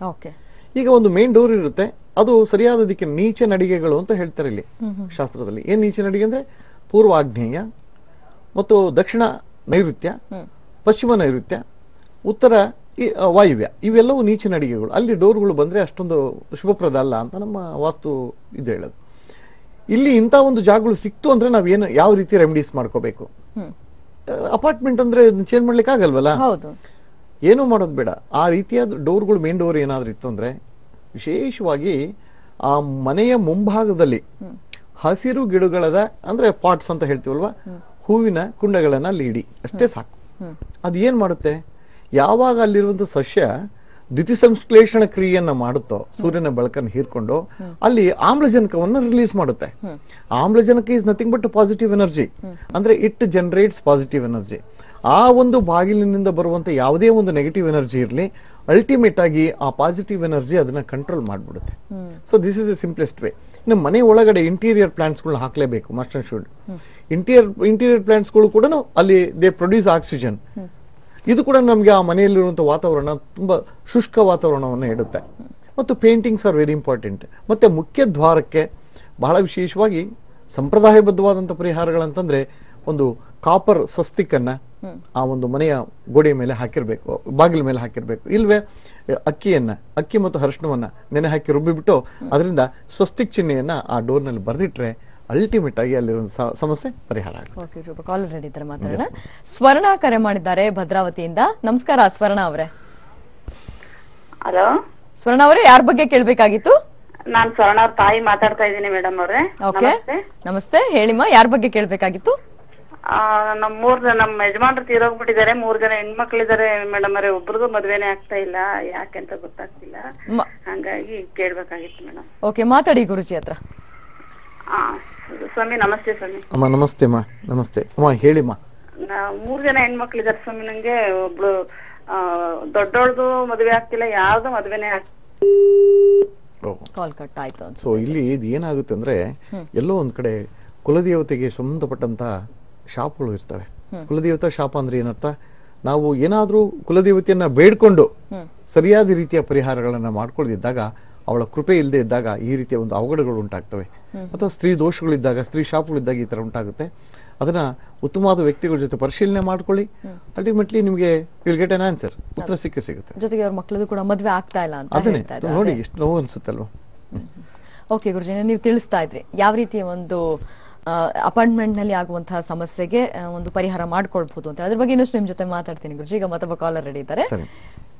Okay ಈಗ ಒಂದು main door ಇರುತ್ತೆ ಅದು ಸರಿಯಾದ ದಿಕ್ಕಿನ ನೀಚ ನಡಿಗೆಗಳು ಅಂತ ಹೇಳ್ತಾರೆ ಇಲ್ಲಿ ಶಾಸ್ತ್ರದಲ್ಲಿ ಏನ್ ನೀಚ ನಡಿಗೆ ಅಂದ್ರೆ ಪೂರ್ವ ಆಗ್ನೇಯ ಮತ್ತು ದಕ್ಷಿಣ ನೈಋತ್ಯ ಹ್ಮ್ ಪಶ್ಚಿಮ ನೈಋತ್ಯ ಉತ್ತರ ಈ, ಆ, ವಾಯುವ್ಯ ಇವೆಲ್ಲವೂ ನೀಚ ನಡಿಗೆಗಳು ಅಲ್ಲಿ ಡೋರ್ಗಳು ಬಂದ್ರೆ ಅಷ್ಟೊಂದು ಶುಭಪ್ರದ ಅಲ್ಲ ಅಂತ ನಮ್ಮ ವಾಸ್ತು ಇದು ಹೇಳೋದು ಇಲ್ಲಿ ಇಂಥ ಒಂದು ಜಾಗಗಳು ಸಿಕ್ತು ಅಂದ್ರೆ ನಾವೇನು ಯಾವ ರೀತಿ ರೆಮಿಡೀಸ್ ಮಾಡ್ಕೋಬೇಕು ಹ್ಮ್ ಅಪಾರ್ಟ್ಮೆಂಟ್ ಅಂದ್ರೆ ಚೇಂಜ್ ಮಾಡ್ಲಿಕ್ಕೆ ಆಗಲ್ವಲ್ಲ ಹೌದು ಏನೂ ಮಾಡೋದು ಬೇಡ ಆ ರೀತಿಯಾದ ಡೋರ್ಗಳು ಮೇನ್ ಡೋರ್ ಏನಾದ್ರೂ ಇತ್ತು ಅಂದ್ರೆ ವಿಶೇಷವಾಗಿ ಆ ಮನೆಯ ಮುಂಭಾಗದಲ್ಲಿ ಹ್ಮ್ ಹಸಿರು ಗಿಡಗಳದ ಅಂದ್ರೆ ಪಾಟ್ಸ್ ಅಂತ ಹೇಳ್ತೀವಲ್ವಾ ಹೂವಿನ ಕುಂಡಗಳನ್ನ ಅಲ್ಲಿ ಇಡಿ ಅಷ್ಟೇ ಸಾಕು ಹ್ಮ್ ಅದು ಏನ್ ಮಾಡುತ್ತೆ ಯಾವಾಗ ಅಲ್ಲಿರುವಂತ ಸಸ್ಯ ದ್ಯುತಿಸಂಶ್ಲೇಷಣ ಕ್ರಿಯೆಯನ್ನ ಮಾಡುತ್ತೋ ಸೂರ್ಯನ ಬೆಳಕನ್ನು ಹೀರ್ಕೊಂಡು ಅಲ್ಲಿ ಆಮ್ಲಜನಕವನ್ನು ರಿಲೀಸ್ ಮಾಡುತ್ತೆ ಹ್ಮ್ ಆಮ್ಲಜನಕ is nothing but positive energy ಅಂದ್ರೆ ಇಟ್ ಜನರೇಟ್ಸ್ ಪಾಸಿಟಿವ್ ಎನರ್ಜಿ ಆ ಒಂದು ಬಾಗಿಲಿನಿಂದ ಬರುವಂತ ಯಾವುದೇ ಒಂದು ನೆಗೆಟಿವ್ ಎನರ್ಜಿ ಇರಲಿ ಅಲ್ಟಿಮೇಟ್ ಆಗಿ ಆ ಪಾಸಿಟಿವ್ ಎನರ್ಜಿ ಅದನ್ನ ಕಂಟ್ರೋಲ್ ಮಾಡ್ಬಿಡುತ್ತೆ hmm so this is a simplest way ಇನ್ನು ಮನೆ ಒಳಗಡೆ ಇಂಟೀರಿಯರ್ ಪ್ಲಾಂಟ್ಸ್ಗಳನ್ನ ಹಾಕ್ಲೇಬೇಕು must and should interior interior ಪ್ಲಾಂಟ್ಸ್ಗಳು ಕೂಡ ಅಲ್ಲಿ ದೇ ಪ್ರೊಡ್ಯೂಸ್ ಆಕ್ಸಿಜನ್ ಇದು ಕೂಡ ನಮಗೆ ಆ ಮನೆಯಲ್ಲಿರುವಂತಹ ವಾತಾವರಣ ತುಂಬಾ ಶುಷ್ಕ ವಾತಾವರಣವನ್ನು ಇಡುತ್ತೆ ಮತ್ತು ಪೇಂಟಿಂಗ್ಸ್ ಆರ್ ವೆರಿ ಇಂಪಾರ್ಟೆಂಟ್ ಮತ್ತೆ ಮುಖ್ಯ ದ್ವಾರಕ್ಕೆ ಬಹಳ ವಿಶೇಷವಾಗಿ ಸಂಪ್ರದಾಯಬದ್ಧವಾದಂಥ ಪರಿಹಾರಗಳಂತಂದ್ರೆ ಒಂದು ಕಾಪರ್ ಸ್ವಸ್ತಿಕ್ ಅನ್ನ ಹ್ಮ್. ಆ ಒಂದು ಮನೆಯ ಗೋಡೆಯ ಮೇಲೆ ಹಾಕಿರ್ಬೇಕು ಬಾಗಿಲ ಮೇಲೆ ಹಾಕಿರ್ಬೇಕು ಇಲ್ವೇ ಅಕ್ಕಿಯನ್ನ ಅಕ್ಕಿ ಮತ್ತು ಅರಿಶಿಣವನ್ನ ನೆನೆ ಹಾಕಿ ರುಬ್ಬಿಬಿಟ್ಟು ಅದರಿಂದ ಸ್ವಸ್ತಿಕ್ ಚಿಹ್ನೆಯನ್ನ ಆ ಡೋರ್ನಲ್ಲಿ ಬರೆದಿಟ್ರೆ ಅಲ್ಟಿಮೇಟ್ ಆಗಿ ಅಲ್ಲಿರೋ ಸ- ಸಮಸ್ಯೆ ಪರಿಹಾರ ಆಗುತ್ತೆ ಓಕೆ ಸ್ವಲ್ಪ ಕಾಲ್ ರೆಡಿ ಇದ್ದಾರೆ ಮಾತಾಡೋಣ ಸ್ವರ್ಣ ಕರೆ ಮಾಡಿದ್ದಾರೆ ಭದ್ರಾವತಿಯಿಂದ ನಮಸ್ಕಾರ ಸ್ವರ್ಣ ಅವರೇ ಹಲೋ ಸ್ವರ್ಣ ಅವರೇ ಯಾರ ಬಗ್ಗೆ ಕೇಳ್ಬೇಕಾಗಿತ್ತು ನಾನ್ ಸ್ವರ್ಣ ಅವ್ರ ತಾಯಿ ಮಾತಾಡ್ತಾ ಇದ್ದೀನಿ ಮೇಡಮ್ ಅವ್ರೆ ಓಕೆ ನಮಸ್ತೆ ನಮಸ್ತೆ ಹೇಳಿಮ್ಮ ಯಾರ ಬಗ್ಗೆ ಕೇಳ್ಬೇಕಾಗಿತ್ತು ಆ, ನಮ್ ಮೂರ್ ಜನ ನಮ್ಮ ಯಜಮಾನ್ರು ತೀರೋಗ್ಬಿಟ್ಟಿದ್ದಾರೆ ಮೂರ್ ಜನ ಹೆಣ್ಮಕ್ಳಿದ್ದಾರೆ ಮೇಡಮ್ ಅವರೇ ಒಬ್ರಿಗೂ ಮದ್ವೆನೇ ಆಗ್ತಾ ಇಲ್ಲ ಯಾಕೆ ಅಂತ ಗೊತ್ತಾಗ್ತಿಲ್ಲ ಮ- ಹಂಗಾಗಿ ಕೇಳ್ಬೇಕಾಗಿತ್ತು ಮೇಡಮ್ ಓಕೆ ಮಾತಾಡಿ ಗುರುಜಿ ಹತ್ರ ಆ ಸ್ವಾಮಿ ನಮಸ್ತೆ ಸ್ವಾಮಿ ಅಮ್ಮ ನಮಸ್ತೆ ಅಮ್ಮ ನಮಸ್ತೆ ಅಮ್ಮ ಹೇಳಿಮ್ಮ ನಾ- ಮೂರ್ ಜನ ಹೆಣ್ಮಕ್ಳಿದ್ದಾರೆ ಸ್ವಾಮಿ ನಂಗೆ ಒಬ್ಳು ಆ, ದೊಡ್ಡೋಳ್ದು ಮದ್ವೆ ಆಗ್ತಿಲ್ಲ ಯಾವ್ದು ಮದ್ವೆನೇ ಆಗ್ ಕಾಲ್ ಕಟ್ ಆಯ್ತು ಅಂತ ಸೊ ಇಲ್ಲಿ ಇದು ಏನಾಗುತ್ತೆ ಅಂದ್ರೆ ಎಲ್ಲೋ ಒಂದ್ ಕಡೆ ಕುಲದೇವತೆಗೆ ಸಂಬಂಧಪಟ್ಟಂತ ಶಾಪಗಳು ಇರ್ತವೆ ಕುಲದೇವತಾ ಶಾಪ ಅಂದ್ರೆ ಏನರ್ಥ ನಾವು ಏನಾದ್ರೂ ಕುಲದೇವತೆಯನ್ನ ಬೇಡ್ಕೊಂಡು ಹ್ಮ್ ಸರಿಯಾದ ರೀತಿಯ ಪರಿಹಾರಗಳನ್ನ ಮಾಡ್ಕೊಳ್ದಿದ್ದಾಗ ಅವಳ ಕೃಪೆ ಇಲ್ಲದೆ ಇದ್ದಾಗ ಈ ರೀತಿಯ ಒಂದು ಅವಘಡಗಳು ಉಂಟಾಗ್ತವೆ ಅಥವಾ ಸ್ತ್ರೀ ದೋಷಗಳಿದ್ದಾಗ ಸ್ತ್ರೀ ಶಾಪಗಳಿದ್ದಾಗ ಈ ತರ ಉಂಟಾಗುತ್ತೆ ಅದನ್ನ ಉತ್ತಮವಾದ ವ್ಯಕ್ತಿಗಳ ಜೊತೆ ಪರಿಶೀಲನೆ ಮಾಡ್ಕೊಳ್ಳಿ ಅಲ್ಟಿಮೇಟ್ಲಿ ನಿಮಗೆ ವಿಲ್ ಗೆಟ್ ಅನ್ ಆನ್ಸರ್ ಉತ್ತರ ಸಿಕ್ಕೇ ಸಿಗುತ್ತೆ ಜೊತೆಗೆ ಅವ್ರ ಮಕ್ಕಳದು ಕೂಡ ಮದ್ವೆ ಆಗ್ತಾ ಇಲ್ಲ ಅಂತ ಅದನ್ನೇ ಹೇಳ್ತಾ ಇದ್ದಾರೆ ನೋಡಿ ಎಷ್ಟು ನೋವು ಅನ್ಸುತ್ತಲ್ವಾ ಓಕೆ ಗುರುಜಿ ನೀವು ತಿಳಿಸ್ತಾ ಇದ್ರಿ ಯಾವ ರೀತಿಯ ಒಂದು ಅಪಾರ್ಟ್ಮೆಂಟ್ ನಲ್ಲಿ ಆಗುವಂತಹ ಸಮಸ್ಯೆಗೆ ಆ, ಒಂದು ಪರಿಹಾರ ಮಾಡ್ಕೊಳ್ಬಹುದು ಅಂತ ಅದ್ರ ಬಗ್ಗೆ ಇನ್ನಷ್ಟು ನಿಮ್ ಜೊತೆ ಮಾತಾಡ್ತೀನಿ ಗುರುಜಿ ಈಗ ಮತ್ತೊಬ್ಬ ಕಾಲರ್ ರೆಡಿ ಇದ್ದಾರೆ ಸರಿ